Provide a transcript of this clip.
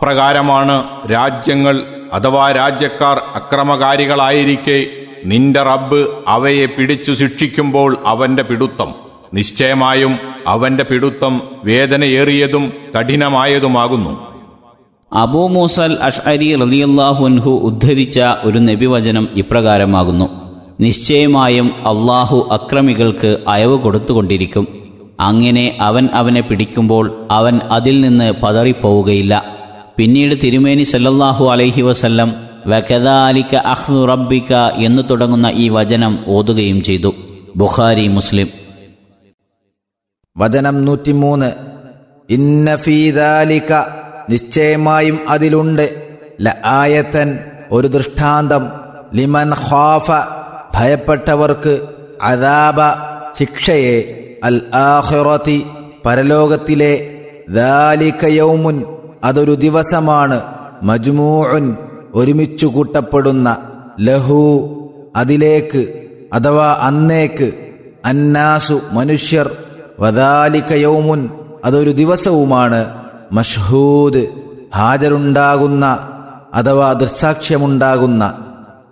അപ്രകാരമാണ് രാജ്യങ്ങൾ അഥവാ രാജ്യക്കാർ അക്രമകാരികളായിരിക്കെ നിന്റെ റബ്ബ് അവയെ പിടിച്ചു ശിക്ഷിക്കുമ്പോൾ അവന്റെ പിടുത്തം നിശ്ചയമായും അവന്റെ പിടുത്തം വേദനയേറിയതും കഠിനമായതുമാകുന്നു അബൂ മൂസൽ അഷ്അരി റലിയല്ലാഹുൻഹു ഉദ്ധരിച്ച ഒരു നബിവചനം ഇപ്രകാരമാകുന്നു നിശ്ചയമായും അള്ളാഹു അക്രമികൾക്ക് അയവ് കൊടുത്തുകൊണ്ടിരിക്കും അങ്ങനെ അവൻ അവനെ പിടിക്കുമ്പോൾ അവൻ അതിൽ നിന്ന് പതറിപ്പോവുകയില്ല പിന്നീട് തിരുമേനി സല്ലല്ലാഹു അലൈഹി വസല്ലം വകദാലിക അഹ്നു റബ്ബിക എന്ന് തുടങ്ങുന്ന ഈ വചനം ഓതുകയും ചെയ്തു ബുഖാരി മുസ്ലിം വചനം നൂറ്റിമൂന്ന് ഇന്നഫീദാലിക നിശ്ചയമായും അതിലുണ്ട് ല ആയത്തൻ ഒരു ദൃഷ്ടാന്തം ലിമൻ ഖാഫ ഭയപ്പെട്ടവർക്ക് അദാബ ശിക്ഷയെ അൽ ആഖിറതി പരലോകത്തിലെ ദാലിക യൗമുൻ അതൊരു ദിവസമാണ് മജ്മൂഉൻ ഒരുമിച്ചു കൂട്ടപ്പെടുന്ന ലഹു അതിലേക്ക് അഥവാ അന്നേക്ക് അന്നാസു മനുഷ്യർ വദാലിക യൗമുൻ അതൊരു ദിവസവുമാണ് മഷ്ഹൂദ് ഹാജരുണ്ടാകുന്ന അഥവാ ദൃക്സാക്ഷ്യമുണ്ടാകുന്ന